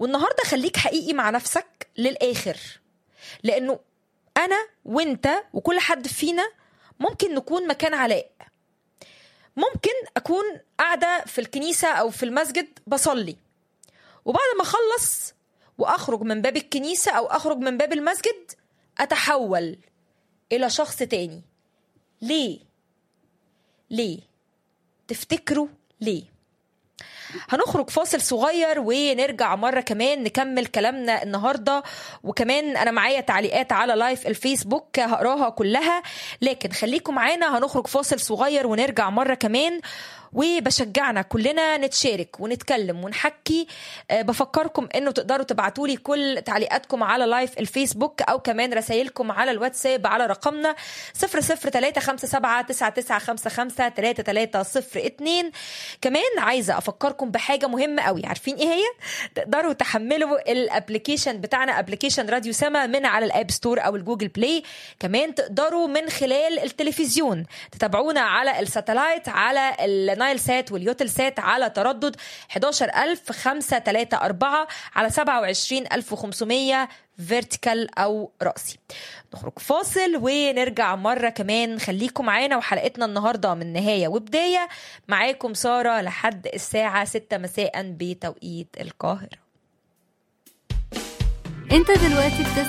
والنهارده خليك حقيقي مع نفسك للاخر لانه انا وانت وكل حد فينا ممكن نكون مكان علاء ممكن اكون قاعده في الكنيسه او في المسجد بصلي وبعد ما اخلص واخرج من باب الكنيسه او اخرج من باب المسجد اتحول الى شخص تاني ليه ليه تفتكروا ليه هنخرج فاصل صغير ونرجع مرة كمان نكمل كلامنا النهاردة وكمان أنا معايا تعليقات على لايف الفيسبوك هقراها كلها لكن خليكم معانا هنخرج فاصل صغير ونرجع مرة كمان وبشجعنا كلنا نتشارك ونتكلم ونحكي أه بفكركم انه تقدروا تبعتوا لي كل تعليقاتكم على لايف الفيسبوك او كمان رسائلكم على الواتساب على رقمنا 00357 كمان عايزه افكركم بحاجه مهمه قوي عارفين ايه هي تقدروا تحملوا الابلكيشن بتاعنا ابلكيشن راديو سما من على الاب ستور او الجوجل بلاي كمان تقدروا من خلال التلفزيون تتابعونا على الساتلايت على النايل سات واليوتل سات على تردد 11534 على 27500 فيرتيكال او راسي نخرج فاصل ونرجع مره كمان خليكم معانا وحلقتنا النهارده من نهايه وبدايه معاكم ساره لحد الساعه 6 مساء بتوقيت القاهره انت دلوقتي بتسمع